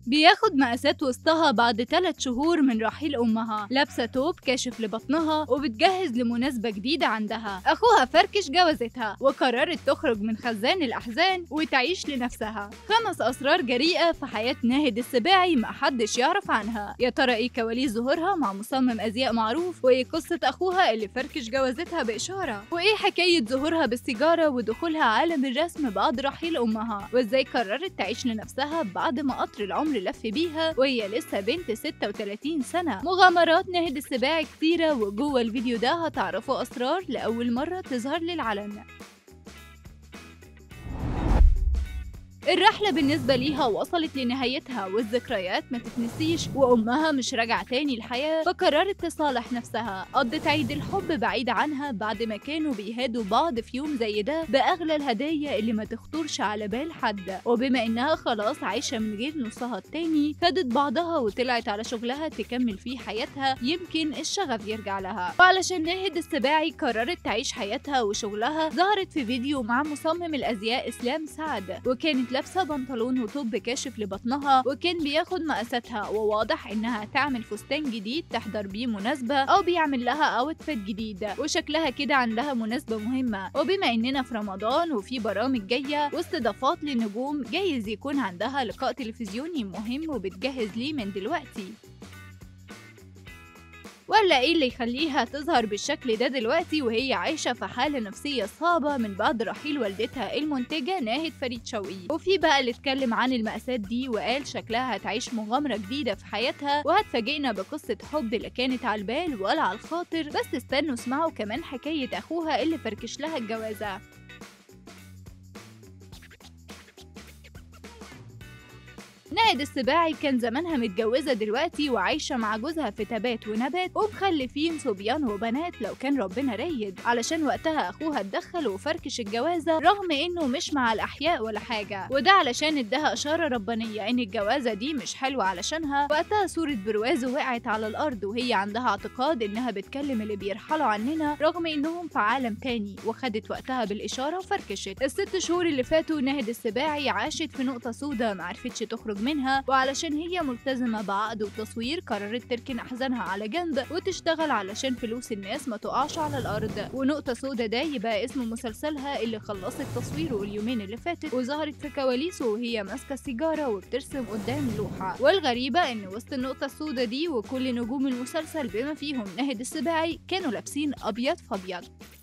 بياخد مقاسات وسطها بعد 3 شهور من رحيل أمها لابسة توب كاشف لبطنها وبتجهز لمناسبة جديدة عندها أخوها فركش جوازتها وقررت تخرج من خزان الأحزان وتعيش لنفسها خمس أسرار جريئة في حياة ناهد السباعي محدش يعرف عنها يا ترى إيه كواليس ظهورها مع مصمم أزياء معروف وإيه قصة أخوها اللي فركش جوازتها بإشارة وإيه حكاية ظهورها بالسيجارة ودخولها عالم الرسم بعد رحيل أمها وإزاي قررت تعيش لنفسها بعد ما قطر العمر لف بيها وهي لسه بنت 36 سنة مغامرات ناهد السباعي كتيرة وجوه الفيديو ده هتعرفوا أسرار لأول مرة تظهر للعلن الرحلة بالنسبة ليها وصلت لنهايتها والذكريات ما تتنسيش وأمها مش راجعة تاني الحياة فقررت تصالح نفسها قضت عيد الحب بعيد عنها بعد ما كانوا بيهادوا بعض في يوم زي ده بأغلى الهدايا اللي ما تخطرش على بال حد وبما إنها خلاص عايشة من غير نصها التاني خدت بعضها وطلعت على شغلها تكمل فيه حياتها يمكن الشغف يرجع لها وعلشان ناهد السباعي قررت تعيش حياتها وشغلها ظهرت في فيديو مع مصمم الأزياء إسلام سعد وكانت لابسة بنطلون وتوب كاشف لبطنها وكان بياخد مقاساتها وواضح انها تعمل فستان جديد تحضر بيه مناسبة او بيعمل لها اوتفيت جديد وشكلها كده عندها مناسبة مهمة وبما اننا في رمضان وفي برامج جاية واستضافات لنجوم جايز يكون عندها لقاء تلفزيوني مهم وبتجهز ليه من دلوقتي ولا ايه اللي يخليها تظهر بالشكل ده دلوقتي وهي عايشة في حالة نفسية صعبة من بعد رحيل والدتها المنتجة ناهد فريد شوقي وفي بقى اللي اتكلم عن المأساة دي وقال شكلها هتعيش مغامرة جديدة في حياتها وهتفاجئنا بقصة حب لا كانت على البال ولا على الخاطر بس استنوا اسمعوا كمان حكاية أخوها اللي فركش لها الجوازة ناهد السباعي كان زمانها متجوزة دلوقتي وعايشة مع جوزها في تبات ونبات ومخلفين صبيان وبنات لو كان ربنا رايد علشان وقتها أخوها اتدخل وفركش الجوازة رغم إنه مش مع الأحياء ولا حاجة وده علشان اداها إشارة ربانية إن الجوازة دي مش حلوة علشانها وقتها صورة برواز وقعت على الأرض وهي عندها اعتقاد إنها بتكلم اللي بيرحلوا عننا رغم إنهم في عالم تاني وخدت وقتها بالإشارة وفركشت الست شهور اللي فاتوا ناهد السباعي عاشت في نقطة سودة معرفتش تخرج منها وعلشان هي ملتزمة بعقد وتصوير قررت تركن أحزانها على جنب وتشتغل علشان فلوس الناس ما تقعش على الأرض ونقطة سودة ده يبقى اسم مسلسلها اللي خلصت تصويره اليومين اللي فاتت وظهرت في كواليسه وهي ماسكة سيجارة وبترسم قدام اللوحة والغريبة إن وسط النقطة السودة دي وكل نجوم المسلسل بما فيهم ناهد السباعي كانوا لابسين أبيض فأبيض